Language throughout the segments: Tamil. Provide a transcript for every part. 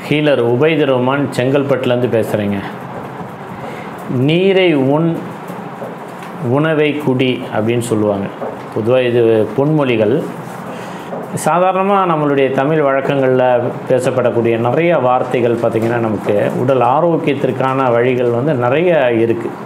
ஹீலர் உபைது ரஹ்மான் செங்கல்பட்டுலேருந்து பேசுகிறேங்க நீரை உண் உணவை குடி அப்படின்னு சொல்லுவாங்க பொதுவாக இது பொன்மொழிகள் சாதாரணமாக நம்மளுடைய தமிழ் வழக்கங்களில் பேசப்படக்கூடிய நிறைய வார்த்தைகள் பார்த்திங்கன்னா நமக்கு உடல் ஆரோக்கியத்திற்கான வழிகள் வந்து நிறைய இருக்குது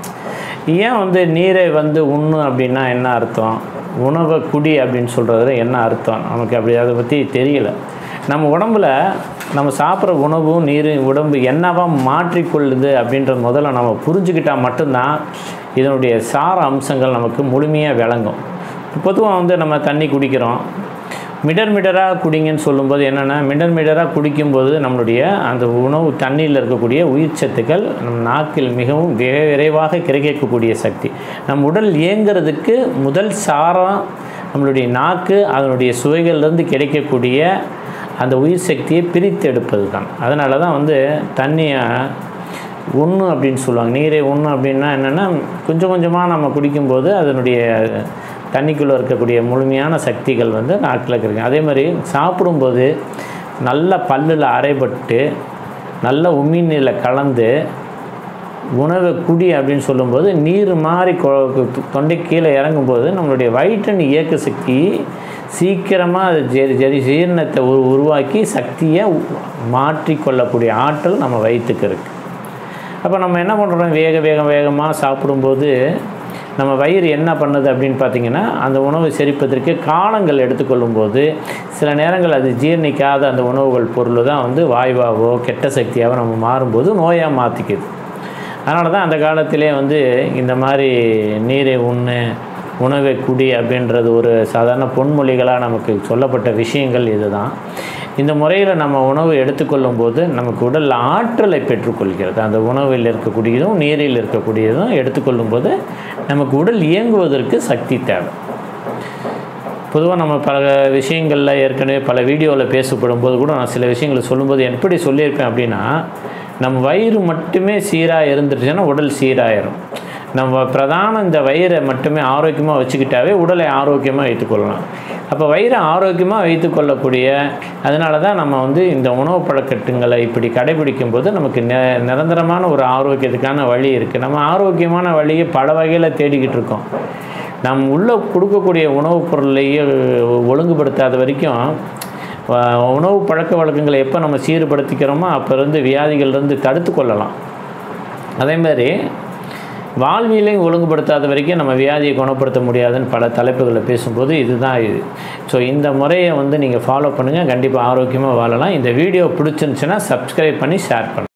ஏன் வந்து நீரை வந்து உண்ணு அப்படின்னா என்ன அர்த்தம் உணவை குடி அப்படின்னு சொல்கிறது என்ன அர்த்தம் நமக்கு அப்படி அதை பற்றி தெரியல நம்ம உடம்புல நம்ம சாப்பிட்ற உணவும் நீர் உடம்பு என்னவா மாற்றிக்கொள்ளுது அப்படின்ற முதல்ல நம்ம புரிஞ்சுக்கிட்டால் மட்டும்தான் இதனுடைய சார அம்சங்கள் நமக்கு முழுமையாக விளங்கும் பொதுவாக வந்து நம்ம தண்ணி குடிக்கிறோம் மிடர் மிடராக குடிங்கன்னு சொல்லும்போது என்னென்னா மிடர் மிடராக குடிக்கும்போது நம்மளுடைய அந்த உணவு தண்ணியில் இருக்கக்கூடிய உயிர் சத்துக்கள் நம் நாக்கில் மிகவும் விரை விரைவாக கிடைக்கக்கூடிய சக்தி நம் உடல் இயங்கிறதுக்கு முதல் சாரம் நம்மளுடைய நாக்கு அதனுடைய சுவைகள்லேருந்து கிடைக்கக்கூடிய அந்த உயிர் சக்தியை பிரித்து எடுப்பது தான் அதனால தான் வந்து தண்ணியை ஒன்று அப்படின்னு சொல்லுவாங்க நீரை ஒன்று அப்படின்னா என்னென்னா கொஞ்சம் கொஞ்சமாக நம்ம குடிக்கும்போது அதனுடைய தண்ணிக்குள்ளே இருக்கக்கூடிய முழுமையான சக்திகள் வந்து நாட்டில் இருக்குது அதே மாதிரி சாப்பிடும்போது நல்ல பல்லில் அரைப்பட்டு நல்ல உமிழ்நீரில் கலந்து உணவை குடி அப்படின்னு சொல்லும்போது நீர் மாதிரி கொ- தொண்டை கீழே இறங்கும்போது நம்மளுடைய வயிற்றின் இயக்க சக்தி சீக்கிரமாக அது ஜெரி ஜெரி ஜீரணத்தை உரு உருவாக்கி சக்தியை உ- மாற்றிக்கொள்ளக்கூடிய ஆற்றல் நம்ம வயிற்றுக்கு இருக்குது அப்போ நம்ம என்ன பண்ணுறோம் வேக வேக வேகமாக சாப்பிடும்போது நம்ம வயிறு என்ன பண்ணுது அப்படின்னு பார்த்தீங்கன்னா அந்த உணவு செரிப்பதற்கு காலங்கள் எடுத்துக்கொள்ளும்போது சில நேரங்கள் அது ஜீரணிக்காத அந்த உணவுகள் பொருள் தான் வந்து வாயுவாவோ கெட்ட சக்தியாவோ நம்ம மாறும்போது நோயாக மாற்றிக்குது அதனால தான் அந்த காலத்திலே வந்து இந்த மாதிரி நீரை உண்ணு உணவை குடி அப்படின்றது ஒரு சாதாரண பொன்மொழிகளாக நமக்கு சொல்லப்பட்ட விஷயங்கள் இதுதான் இந்த முறையில் நம்ம உணவு எடுத்துக்கொள்ளும் போது நமக்கு உடல் ஆற்றலை பெற்றுக்கொள்கிறது அந்த உணவில் இருக்கக்கூடியதும் நீரில் இருக்கக்கூடியதும் எடுத்துக்கொள்ளும் போது நமக்கு உடல் இயங்குவதற்கு சக்தி தேவை பொதுவாக நம்ம பல விஷயங்களில் ஏற்கனவே பல வீடியோவில் பேசப்படும் போது கூட நான் சில விஷயங்களை சொல்லும்போது எப்படி சொல்லியிருப்பேன் அப்படின்னா நம்ம வயிறு மட்டுமே சீராக இருந்துருச்சுன்னா உடல் சீராயிரும் நம்ம பிரதான இந்த வயிறை மட்டுமே ஆரோக்கியமாக வச்சுக்கிட்டாவே உடலை ஆரோக்கியமாக வைத்துக்கொள்ளலாம் அப்போ வயிறை ஆரோக்கியமாக வைத்துக்கொள்ளக்கூடிய அதனால தான் நம்ம வந்து இந்த உணவு பழக்கட்டுங்களை இப்படி கடைபிடிக்கும் போது நமக்கு நி நிரந்தரமான ஒரு ஆரோக்கியத்துக்கான வழி இருக்குது நம்ம ஆரோக்கியமான வழியை பல வகையில் தேடிக்கிட்டு இருக்கோம் நம் உள்ளே கொடுக்கக்கூடிய உணவுப் பொருளையே ஒழுங்குபடுத்தாத வரைக்கும் வ- உணவு பழக்க வழக்கங்களை எப்போ நம்ம சீர்படுத்திக்கிறோமோ அப்போ இருந்து வியாதிகள்லேருந்து தடுத்து கொள்ளலாம் அதே மாதிரி வாழ்வியலையும் ஒழுங்குபடுத்தாத வரைக்கும் நம்ம வியாதியை குணப்படுத்த முடியாதுன்னு பல தலைப்புகளை பேசும்போது இதுதான் இது ஸோ இந்த முறையை வந்து நீங்கள் ஃபாலோ பண்ணுங்கள் கண்டிப்பாக ஆரோக்கியமாக வாழலாம் இந்த வீடியோ பிடிச்சிருந்துச்சுன்னா சப்ஸ்கிரைப் பண்ணி ஷேர் பண்ணுங்கள்